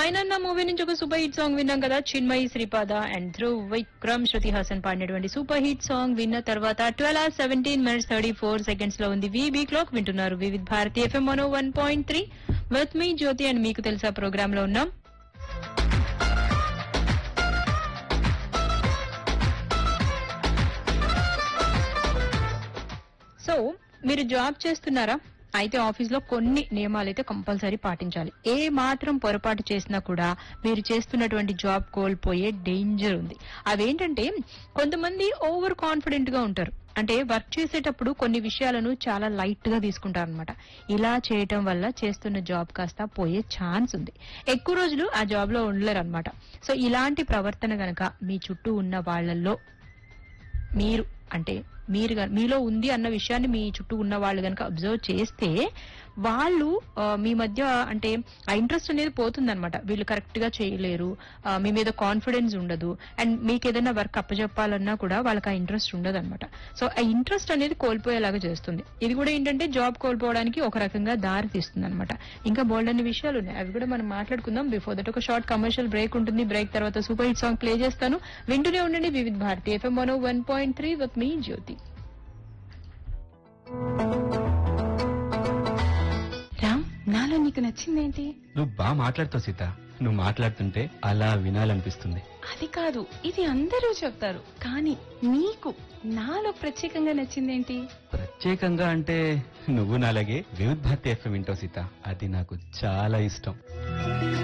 ఆయన మూవీ నుంచి ఒక సూపర్ హిట్ సాంగ్ విన్నాం కదా చిన్మయి శ్రీపాద అండ్ ధ్రువ్ విక్రమ్ శృతి హాసన్ పాడినటువంటి సూపర్ హిట్ సాంగ్ విన్న తర్వాత twelve hours seventeen minutes thirty four seconds లో ఉంది వీబీ క్లాక్ వింటున్నారు వివిధ్ భారతి ఎఫ్ఎం మనో one point three with me Jyothi and మీకు తెలుసా ప్రోగ్రామ్ లో ఉన్నాం సో మీరు జాబ్ చేస్తున్నారా అయితే ఆఫీస్ లో కొన్ని నియమాలు అయితే కంపల్సరీ పాటించాలి ఏ మాత్రం పొరపాటు చేసినా కూడా మీరు చేస్తున్నటువంటి జాబ్ కోల్పోయే డేంజర్ ఉంది అవేంటంటే కొంతమంది ఓవర్ కాన్ఫిడెంట్ గా ఉంటారు అంటే వర్క్ చేసేటప్పుడు కొన్ని విషయాలను చాలా లైట్ గా తీసుకుంటారు అనమాట ఇలా చేయటం వల్ల చేస్తున్న జాబ్ కాస్త పోయే ఛాన్స్ ఉంది ఎక్కువ రోజులు ఆ జాబ్ లో ఉండలేరు అనమాట సో ఇలాంటి ప్రవర్తన గనక మీ చుట్టూ ఉన్న వాళ్ళల్లో మీరు అంటే మీరు గన- మీలో ఉంది అన్న విషయాన్ని మీ చుట్టూ ఉన్న వాళ్ళు కనుక అబ్జర్వ్ చేస్తే వాళ్ళు ఆ, మీ మధ్య అంటే ఆ ఇంట్రెస్ట్ అనేది పోతుందన్నమాట వీళ్ళు కరెక్ట్ గా చేయలేరు ఆ, మీ మీద కాన్ఫిడెన్స్ ఉండదు అండ్ మీకు ఏదైనా వర్క్ అప్పచెప్పాలన్నా కూడా వాళ్ళకి ఆ ఇంట్రెస్ట్ ఉండదు అనమాట సో ఆ ఇంట్రెస్ట్ అనేది కోల్పోయేలాగా చేస్తుంది ఇది కూడా ఏంటంటే జాబ్ కోల్పోవడానికి ఒక రకంగా దారి తీస్తుంది అనమాట ఇంకా బోల్డ్ అన్ని విషయాలు ఉన్నాయి అవి కూడా మనం మాట్లాడుకుందాం బిఫోర్ దట్ ఒక షార్ట్ కమర్షియల్ బ్రేక్ ఉంటుంది బ్రేక్ తర్వాత సూపర్ హిట్ సాంగ్ ప్లే చేస్తాను వింటూనే ఉండండి Vividh Bharati FM one one point three with me Jyothi రామ్ నాలో నీకు నచ్చిందేంటి నువ్వు బాగా మాట్లాడుతావు సీత నువ్వు మాట్లాడుతుంటే అలా వినాలనిపిస్తుంది అది కాదు ఇది అందరూ చెప్తారు కానీ నీకు నాలో ప్రత్యేకంగా నచ్చిందేంటి ప్రత్యేకంగా అంటే నువ్వు నాలాగే వివిధ్ భారతి ఎఫ్ఎం వింటావు సీత అది నాకు చాలా ఇష్టం